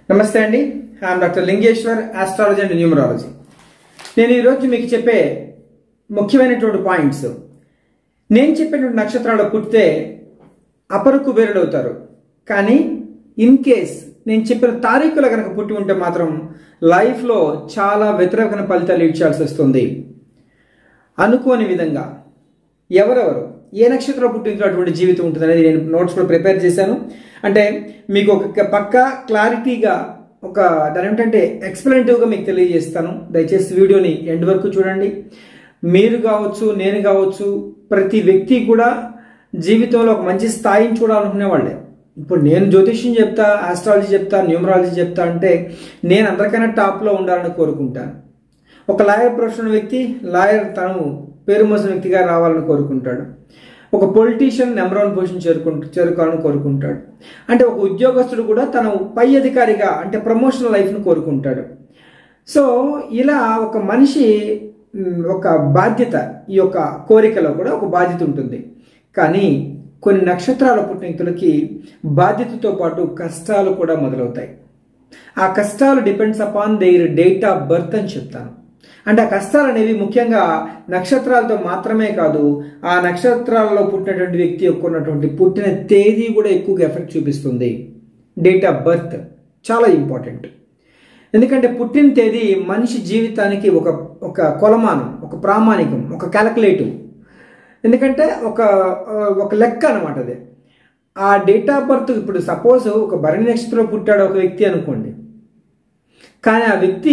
నమస్తే అండి I'm doctor Lingeshwar astrology and numerology నేను ఈరోజు మీకు చెప్పే ముఖ్యమైనటువంటి పాయింట్స్ నేను చెప్పినటువంటి నక్షత్రాలు పుట్టితే అపర కుబేరుడు అవుతారు కానీ ఇన్ కేస్ నేను చెప్పిన తారీఖులో కనుక పుట్టి ఉంటే మాత్రం లైఫ్లో చాలా వ్యతిరేకమైన ఫలితాలు ఇచ్చాల్సి వస్తుంది అనుకోని విధంగా ఎవరెవరు ఏ నక్షత్రం పుట్టినటువంటి జీవితం ఉంటుంది అనేది నేను నోట్స్ కూడా ప్రిపేర్ చేశాను అంటే మీకు ఒక పక్క క్లారిటీగా ఒక దాని ఏమిటంటే ఎక్స్ప్లెనేటివ్గా మీకు తెలియజేస్తాను దయచేసి వీడియోని ఎండ్ వరకు చూడండి మీరు కావచ్చు నేను కావచ్చు ప్రతి వ్యక్తి కూడా జీవితంలో ఒక మంచి స్థాయిని చూడాలనుకునే వాళ్ళే ఇప్పుడు నేను జ్యోతిష్యం చెప్తా ఆస్ట్రాలజీ చెప్తా న్యూమరాలజీ చెప్తా అంటే నేను అందరికైనా టాప్లో ఉండాలని కోరుకుంటాను ఒక లాయర్ ప్రొఫెషనల్ వ్యక్తి లాయర్ తను పేరు మోసిన వ్యక్తిగా రావాలని కోరుకుంటాడు ఒక పొలిటీషియన్ నెంబర్ వన్ పొజిషన్ చేరుకు చేరుకోవాలని కోరుకుంటాడు అంటే ఒక ఉద్యోగస్తుడు కూడా తను పై అధికారిగా అంటే ప్రమోషనల్ లైఫ్ను కోరుకుంటాడు సో ఇలా ఒక మనిషి మ్, ఒక బాధ్యత ఈ యొక్క కోరికలో కూడా ఒక బాధ్యత ఉంటుంది కానీ కొన్ని నక్షత్రాల పుట్టిన వ్యక్తులకి బాధ్యతతో పాటు కష్టాలు కూడా మొదలవుతాయి ఆ కష్టాలు depends upon their date of birth అని చెప్తాను అంటే ఆ కష్టాలు అనేవి ముఖ్యంగా నక్షత్రాలతో మాత్రమే కాదు ఆ నక్షత్రాలలో పుట్టినటువంటి వ్యక్తి యొక్క ఉన్నటువంటి పుట్టిన తేదీ కూడా ఎక్కువగా ఎఫెక్ట్ చూపిస్తుంది డేట్ ఆఫ్ బర్త్ చాలా ఇంపార్టెంట్ ఎందుకంటే పుట్టిన తేదీ మనిషి జీవితానికి ఒక ఒక కొలమానం ఒక ప్రామాణికం ఒక క్యాలిక్యులేటివ్ ఎందుకంటే ఒక ఒక లెక్క అనమాట అది ఆ డేట్ ఆఫ్ బర్త్ ఇప్పుడు సపోజ్ ఒక భరణి నక్షత్రంలో పుట్టాడు ఒక వ్యక్తి అనుకోండి కానీ ఆ వ్యక్తి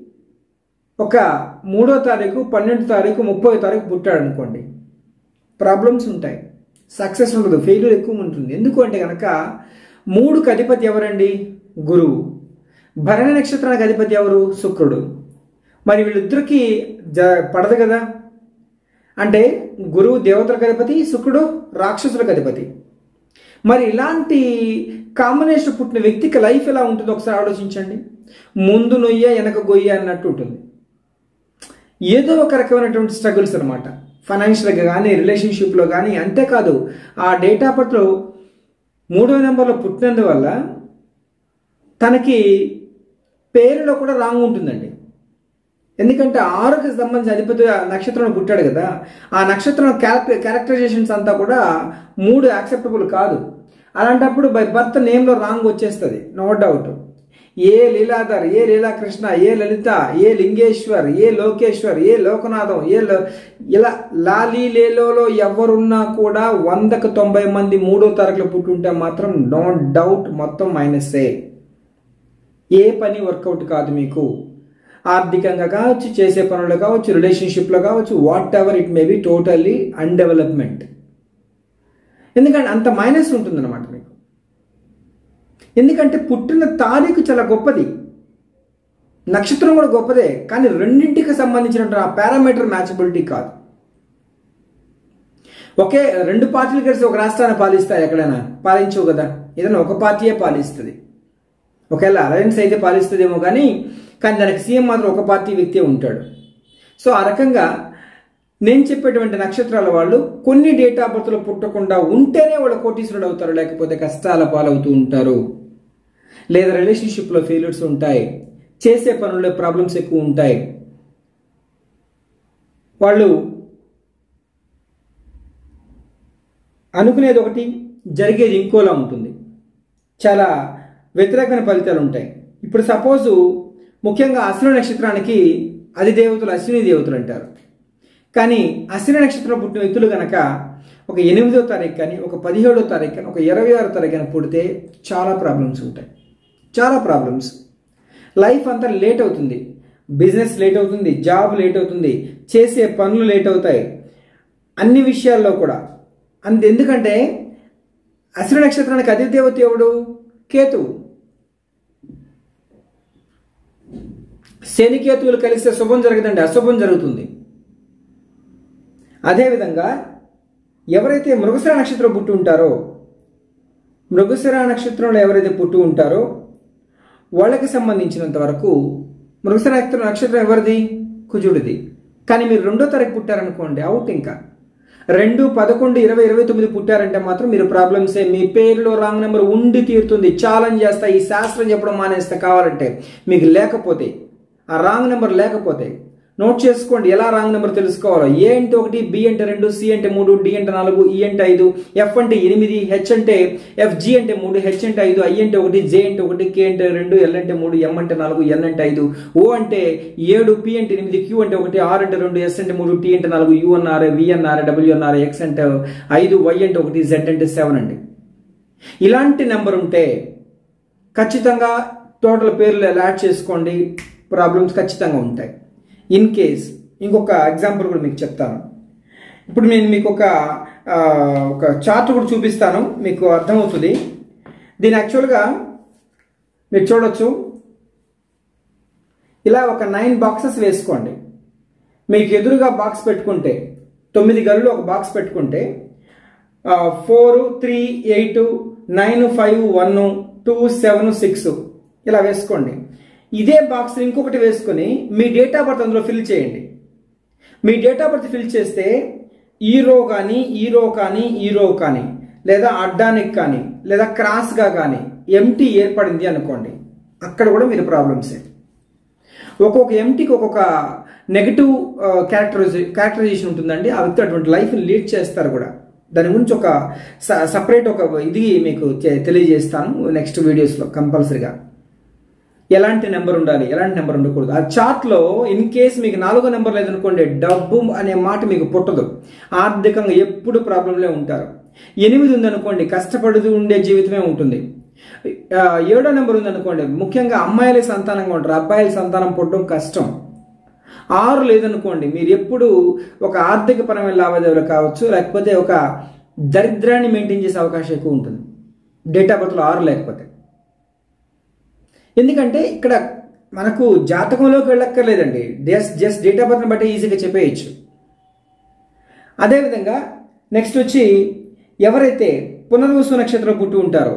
ఒక మూడో తారీఖు పన్నెండు తారీఖు ముప్పై తారీఖు పుట్టాడు అనుకోండి ప్రాబ్లమ్స్ ఉంటాయి సక్సెస్ ఉండదు ఫెయిల్యూర్ ఎక్కువ ఉంటుంది ఎందుకు అంటే కనుక మూడుకి అధిపతి ఎవరండి గురువు భరణి నక్షత్రానికి అధిపతి ఎవరు శుక్రుడు మరి వీళ్ళిద్దరికి జ పడదు కదా అంటే గురువు దేవతలకు అధిపతి శుక్రుడు రాక్షసులకు అధిపతి మరి ఇలాంటి కాంబినేషన్ పుట్టిన వ్యక్తికి లైఫ్ ఎలా ఉంటుందో ఒకసారి ఆలోచించండి ముందు నొయ్య వెనక గొయ్య అన్నట్టు ఉంటుంది ఏదో ఒక రకమైనటువంటి స్ట్రగుల్స్ అనమాట ఫైనాన్షియల్గా కానీ రిలేషన్షిప్లో కానీ అంతేకాదు ఆ డేట్ ఆఫ్ బర్త్లో మూడో నెంబర్లో పుట్టినందువల్ల తనకి పేరులో కూడా రాంగ్ ఉంటుందండి ఎందుకంటే ఆరుకి సంబంధించిన అధిపతి నక్షత్రంలో పుట్టాడు కదా ఆ నక్షత్రం క్యారెక్టర్ క్యారెక్టరైజేషన్స్ అంతా కూడా మూడు యాక్సెప్టబుల్ కాదు అలాంటప్పుడు బై బర్త్ నేమ్లో రాంగ్ వచ్చేస్తుంది నో డౌట్ ఏ లీలాధర్ ఏ లీలాకృష్ణ ఏ లలిత ఏ లింగేశ్వర్ ఏ లోకేశ్వర్ ఏ లోకనాథం ఏ లో- ఇలా లాలీ లేలోలో ఎవరున్నా కూడా వందకు తొంభై మంది మూడో తరగతిలో పుట్టుంటే మాత్రం నో డౌట్ మొత్తం మైనస్సే ఏ పని వర్కౌట్ కాదు మీకు ఆర్థికంగా కావచ్చు చేసే పనులు కావచ్చు రిలేషన్షిప్లో కావచ్చు whatever it may be totally undevelopment ఎందుకంటే అంత మైనస్ ఉంటుందన్నమాట మీకు ఎందుకంటే పుట్టిన తారీఖు చాలా గొప్పది నక్షత్రం కూడా గొప్పదే కానీ రెండింటికి సంబంధించినటువంటి ఆ పారామీటర్ మ్యాచబిలిటీ కాదు ఒకే రెండు పార్టీలు కలిసి ఒక రాష్ట్రాన్ని పాలిస్తాయి ఎక్కడైనా పాలించవు కదా ఏదైనా ఒక పార్టీయే పాలిస్తుంది ఒకవేళ అలయన్స్ అయితే పాలిస్తుందేమో కానీ కానీ దానికి సీఎం మాత్రం ఒక పార్టీ వ్యక్తే ఉంటాడు సో ఆ రకంగా నేను చెప్పేటువంటి నక్షత్రాల వాళ్ళు కొన్ని డేట్ ఆఫ్ బర్త్లో పుట్టకుండా ఉంటేనే వాళ్ళు కోటీశ్వరుడు అవుతారు లేకపోతే కష్టాల పాలవుతూ ఉంటారు లేదా రిలేషన్షిప్లో ఫెయిల్యూర్స్ ఉంటాయి చేసే పనుల్లో ప్రాబ్లమ్స్ ఎక్కువ ఉంటాయి వాళ్ళు అనుకునేది ఒకటి జరిగేది ఇంకోలా ఉంటుంది చాలా వ్యతిరేకమైన ఫలితాలు ఉంటాయి ఇప్పుడు సపోజు ముఖ్యంగా అశ్విని నక్షత్రానికి అది దేవతలు అశ్విని దేవతలు అంటారు కానీ అశ్విని నక్షత్రం పుట్టిన వ్యక్తులు గనక ఒక ఎనిమిదో తారీఖు కానీ ఒక పదిహేడో తారీఖు కానీ ఒక ఇరవై ఆరో తారీఖు కానీ పుడితే చాలా ప్రాబ్లమ్స్ ఉంటాయి చాలా ప్రాబ్లమ్స్ లైఫ్ అంతా లేట్ అవుతుంది బిజినెస్ లేట్ అవుతుంది జాబ్ లేట్ అవుతుంది చేసే పనులు లేట్ అవుతాయి అన్ని విషయాల్లో కూడా అంత ఎందుకంటే అశ్విని నక్షత్రానికి అధిదేవత ఎవడు కేతువు శనికేతువులు కలిస్తే శుభం జరగదండి అశుభం జరుగుతుంది అదేవిధంగా ఎవరైతే మృగశిర నక్షత్రం పుట్టి ఉంటారో మృగశిర నక్షత్రంలో ఎవరైతే పుట్టి ఉంటారో వాళ్ళకి సంబంధించినంత వరకు మృగశిర నక్షత్రం నక్షత్రం ఎవరిది కుజుడిది కానీ మీరు రెండో తారీఖు పుట్టారనుకోండి అవుట్ ఇంకా రెండు పదకొండు ఇరవై ఇరవై తొమ్మిది పుట్టారంటే మాత్రం మీరు ప్రాబ్లమ్సే మీ పేరులో రాంగ్ నెంబర్ ఉండి తీరుతుంది ఛాలెంజ్ చేస్తా ఈ శాస్త్రం చెప్పడం మానేస్తే కావాలంటే మీకు లేకపోతే ఆ రాంగ్ నెంబర్ లేకపోతే నోట్ చేసుకోండి ఎలా రాంగ్ నెంబర్ తెలుసుకోవాలో ఏ అంటే ఒకటి బి అంటే రెండు సి అంటే మూడు డి అంటే నాలుగు ఈ అంటే ఐదు ఎఫ్ అంటే ఎనిమిది హెచ్ అంటే ఎఫ్ జి అంటే మూడు హెచ్ అంటే ఐదు ఐ అంటే ఒకటి జే అంటే ఒకటి కే అంటే రెండు ఎల్ అంటే మూడు ఎం అంటే నాలుగు ఎన్ అంటే ఐదు ఓ అంటే ఏడు పి అంటే ఎనిమిది క్యూ అంటే ఒకటి ఆర్ అంటే రెండు ఎస్ అంటే మూడు టీ అంటే నాలుగు యు అన్నారు వి అన్నారు డబ్ల్యూ అన్నారు ఎక్స్ అంటే ఐదు వై అంటే ఒకటి జెడ్ అంటే సెవెన్ అండి ఇలాంటి నెంబర్ ఉంటే ఖచ్చితంగా టోటల్ పేర్లు యాడ్ చేసుకోండి ప్రాబ్లమ్స్ ఖచ్చితంగా ఉంటాయి ఇన్ కేస్ ఇంకొక ఎగ్జాంపుల్ కూడా మీకు చెప్తాను ఇప్పుడు నేను మీకు ఒక ఆ, ఒక చార్ట్ కూడా చూపిస్తాను మీకు అర్థమవుతుంది దీని యాక్చువల్గా మీరు చూడొచ్చు ఇలా ఒక నైన్ బాక్సెస్ వేసుకోండి మీకు ఎదురుగా బాక్స్ పెట్టుకుంటే తొమ్మిది గల్లు ఒక బాక్స్ పెట్టుకుంటే four three eight nine five one two seven six ఇలా వేసుకోండి ఇదే బాక్స్ ఇంకొకటి వేసుకొని మీ డేట్ ఆఫ్ బర్త్ అందులో ఫిల్ చేయండి మీ డేట్ ఆఫ్ బర్త్ ఫిల్ చేస్తే ఈ రో కానీ ఈ రో కానీ ఈ రో కానీ లేదా అడ్డానికి కానీ లేదా క్రాస్గా కానీ ఎంటీ ఏర్పడింది అనుకోండి అక్కడ కూడా మీరు ప్రాబ్లమ్సే ఒక్కొక్క ఎంటీకి ఒక్కొక్క నెగటివ్ క్యారెక్టరైజే క్యారెక్టరైజేషన్ ఉంటుందండి ఆ వ్యక్తి అటువంటి లైఫ్ని లీడ్ చేస్తారు కూడా దాని గురించి ఒక సపరేట్ ఒక ఇది మీకు తె- తెలియజేస్తాను నెక్స్ట్ వీడియోస్లో కంపల్సరీగా ఎలాంటి నెంబర్ ఉండాలి ఎలాంటి నెంబర్ ఉండకూడదు ఆ చార్ట్లో ఇన్ కేస్ మీకు నాలుగో నెంబర్ లేదనుకోండి డబ్బు అనే మాట మీకు పుట్టదు ఆర్థికంగా ఎప్పుడు ప్రాబ్లంలే ఉంటారు ఎనిమిది ఉందనుకోండి కష్టపడుతూ ఉండే జీవితమే ఉంటుంది ఆ, ఏడో నెంబర్ ఉందనుకోండి ముఖ్యంగా అమ్మాయిలే సంతానంగా ఉంటారు అబ్బాయిల సంతానం పుట్టడం కష్టం ఆరు లేదనుకోండి మీరు ఎప్పుడు ఒక ఆర్థిక పరమైన లావాదేవీలు కావచ్చు లేకపోతే ఒక దరిద్రాన్ని మెయింటైన్ చేసే అవకాశం ఎక్కువ ఉంటుంది డేట్ ఆఫ్ బర్త్లో ఆరు లేకపోతే ఎందుకంటే ఇక్కడ మనకు జాతకంలోకి వెళ్ళక్కర్లేదండి జస్ట్ జస్ట్ డేట్ ఆఫ్ బర్త్ని బట్టి ఈజీగా చెప్పేయచ్చు అదేవిధంగా నెక్స్ట్ వచ్చి ఎవరైతే పునర్వసు నక్షత్రం పుట్టి ఉంటారో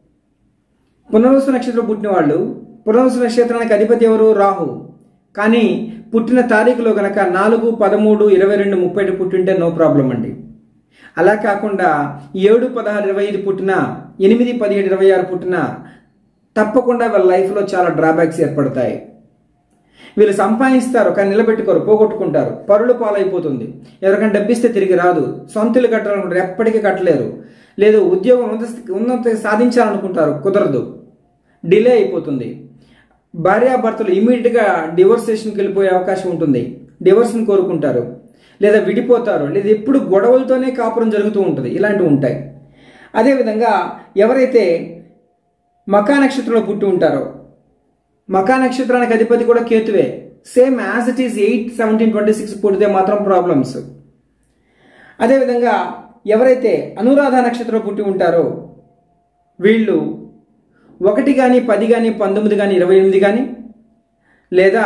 పునర్వసు నక్షత్రం పుట్టిన వాళ్ళు పునర్వసు నక్షత్రానికి అధిపతి ఎవరు రాహు కానీ పుట్టిన తారీఖులో గనక నాలుగు పదమూడు ఇరవై రెండు ముప్పై ఐదు పుట్టింటే నో ప్రాబ్లం అండి అలా కాకుండా ఏడు పదహారు ఇరవై ఐదు పుట్టిన ఎనిమిది పదిహేడు ఇరవై ఆరు పుట్టిన తప్పకుండా వాళ్ళ లైఫ్లో చాలా డ్రాబ్యాక్స్ ఏర్పడతాయి వీళ్ళు సంపాదిస్తారు కానీ నిలబెట్టుకోరు పోగొట్టుకుంటారు పరులు పాలైపోతుంది ఎవరికైనా డబ్బిస్తే తిరిగి రాదు సొంతలు కట్టాలనుకుంటారు ఎప్పటికీ కట్టలేరు లేదు ఉద్యోగం ఉన్నత ఉన్నత సాధించాలనుకుంటారు కుదరదు డిలే అయిపోతుంది భార్యాభర్తలు ఇమీడియట్గా డివోర్సేషన్కి వెళ్ళిపోయే అవకాశం ఉంటుంది డివోర్స్ని కోరుకుంటారు లేదా విడిపోతారు లేదా ఎప్పుడు గొడవలతోనే కాపురం జరుగుతూ ఉంటుంది ఇలాంటివి ఉంటాయి అదేవిధంగా ఎవరైతే మకా నక్షత్రంలో పుట్టి ఉంటారో మకా నక్షత్రానికి అధిపతి కూడా కేతువే same as it is eight seventeen twenty six పుడితే మాత్రం ప్రాబ్లమ్స్ అదేవిధంగా ఎవరైతే అనురాధ నక్షత్రంలో పుట్టి ఉంటారో వీళ్ళు ఒకటి కానీ పది కానీ పంతొమ్మిది కానీ ఇరవై ఎనిమిది కానీ లేదా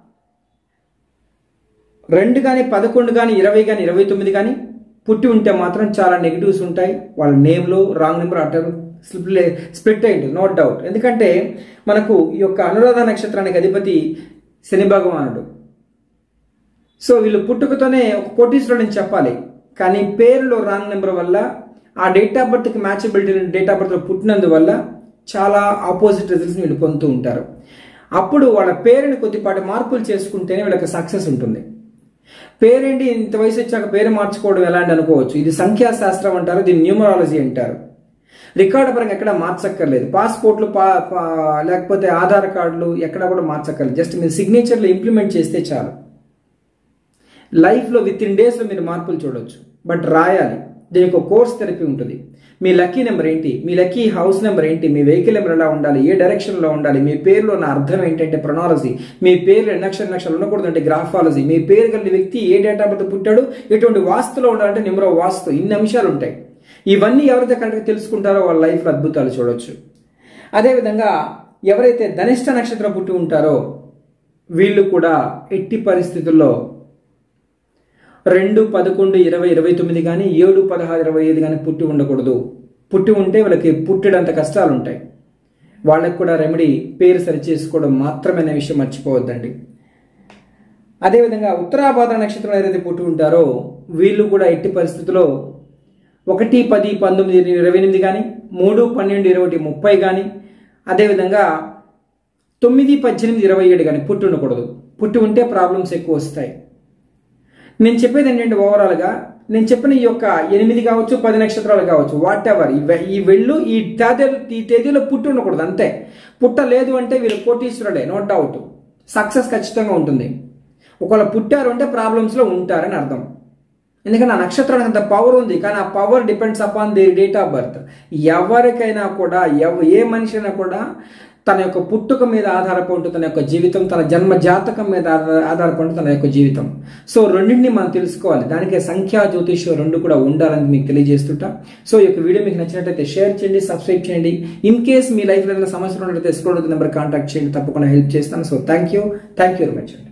రెండు కానీ పదకొండు కానీ ఇరవై కానీ ఇరవై తొమ్మిది కానీ పుట్టి ఉంటే మాత్రం చాలా నెగిటివ్స్ ఉంటాయి వాళ్ళ నేమ్లో రాంగ్ నెంబర్ అటర్ స్ప్లిట్ అయింది నో డౌట్ ఎందుకంటే మనకు ఈ యొక్క అనురాధ నక్షత్రానికి అధిపతి శని భగవానుడు సో వీళ్ళు పుట్టుకతోనే ఒక కోటీశ్వరుడు అని చెప్పాలి కానీ పేరులో రాంగ్ నెంబర్ వల్ల ఆ డేట్ ఆఫ్ బర్త్కి మ్యాచబిలిటీ డేట్ ఆఫ్ బర్త్లో పుట్టినందువల్ల చాలా ఆపోజిట్ రిజల్ట్స్ వీళ్ళు పొందుతూ ఉంటారు అప్పుడు వాళ్ళ పేరుని కొద్దిపాటి మార్పులు చేసుకుంటేనే వీళ్ళకి సక్సెస్ ఉంటుంది పేరేంటి ఇంత వయసు వచ్చాక పేరు మార్చుకోవడం ఎలా అని అనుకోవచ్చు ఇది సంఖ్యాశాస్త్రం అంటారు దీన్ని న్యూమరాలజీ అంటారు రికార్డు పరంగా ఎక్కడ మార్చక్కర్లేదు పాస్పోర్ట్లు పా పా- లేకపోతే ఆధార్ కార్డులు ఎక్కడ కూడా మార్చక్కర్లేదు జస్ట్ మీరు సిగ్నేచర్లు ఇంప్లిమెంట్ చేస్తే చాలు లైఫ్లో విత్ ఇన్ డేస్లో మీరు మార్పులు చూడొచ్చు బట్ రాయాలి దీనికి ఒక కోర్స్ థెరపీ ఉంటుంది మీ లక్కీ నెంబర్ ఏంటి మీ లక్కీ హౌస్ నెంబర్ ఏంటి మీ వెహికల్ నెంబర్ ఎలా ఉండాలి ఏ డైరెక్షన్లో ఉండాలి మీ పేరులో ఉన్న అర్థం ఏంటంటే ప్రొనాలజీ మీ పేరు ఎన్ని అక్షర నక్షలు ఉండకూడదు అంటే గ్రాఫాలజీ మీ పేరు కలిగిన వ్యక్తి ఏ డేటా బర్త్ పుట్టాడు ఎటువంటి వాస్తులో ఉండాలంటే నిమ్రో వాస్తు ఇన్ని అంశాలు ఉంటాయి ఇవన్నీ ఎవరైతే కరెక్ట్గా తెలుసుకుంటారో వాళ్ళ లైఫ్లో అద్భుతాలు చూడొచ్చు అదేవిధంగా ఎవరైతే ధనిష్ట నక్షత్రం పుట్టి ఉంటారో వీళ్ళు కూడా ఎట్టి పరిస్థితుల్లో రెండు పదకొండు ఇరవై ఇరవై తొమ్మిది కానీ ఏడు పదహారు ఇరవై ఐదు కానీ పుట్టి ఉండకూడదు పుట్టి ఉంటే వాళ్ళకి పుట్టడంత కష్టాలు ఉంటాయి వాళ్ళకి కూడా రెమెడీ పేరు సరి చేసుకోవడం మాత్రమే అనే విషయం మర్చిపోవద్దండి అదేవిధంగా ఉత్తరాభాద్ర నక్షత్రం ఏదైతే పుట్టి ఉంటారో వీళ్ళు కూడా ఎట్టి పరిస్థితుల్లో ఒకటి పది పంతొమ్మిది ఇరవై ఎనిమిది కానీ మూడు పన్నెండు ఇరవై ఒకటి ముప్పై కానీ అదేవిధంగా తొమ్మిది పద్దెనిమిది ఇరవై ఏడు కానీ పుట్టి ఉండకూడదు పుట్టి ఉంటే ప్రాబ్లమ్స్ ఎక్కువ వస్తాయి నేను చెప్పేది ఏంటంటే ఓవరాల్గా నేను చెప్పిన ఈ యొక్క ఎనిమిది కావచ్చు పది నక్షత్రాలు కావచ్చు వాట్ ఎవర్ ఈ వెళ్ళు ఈ తేదీలు ఈ తేదీలో పుట్టి ఉండకూడదు అంతే పుట్టలేదు అంటే వీళ్ళు కోటీశ్వరుడే నో డౌట్ సక్సెస్ ఖచ్చితంగా ఉంటుంది ఒకవేళ పుట్టారు అంటే ప్రాబ్లమ్స్లో ఉంటారని అర్థం ఎందుకంటే ఆ నక్షత్రానికి అంత పవర్ ఉంది కానీ ఆ power depends upon the date of birth ఎవరికైనా కూడా ఎవ ఏ మనిషి అయినా కూడా తన యొక్క పుట్టుక మీద ఆధారపడి ఉంటుంది తన యొక్క జీవితం తన జన్మ జాతకం మీద ఆధార- ఆధారపడి ఉంటుంది తన యొక్క జీవితం సో రెండింటిని మనం తెలుసుకోవాలి దానికే సంఖ్యా జ్యోతిష్యం రెండు కూడా ఉండాలని మీకు తెలియజేస్తుంటా సో ఈ యొక్క వీడియో మీకు నచ్చినట్లయితే షేర్ చేయండి సబ్స్క్రైబ్ చేయండి ఇన్ కేస్ మీ లైఫ్లో ఏదైనా సమస్యలు ఉన్నట్లయితే స్క్రోల్ నెంబర్ కాంటాక్ట్ చేయండి తప్పకుండా హెల్ప్ చేస్తాను so thank you thank you very much అండి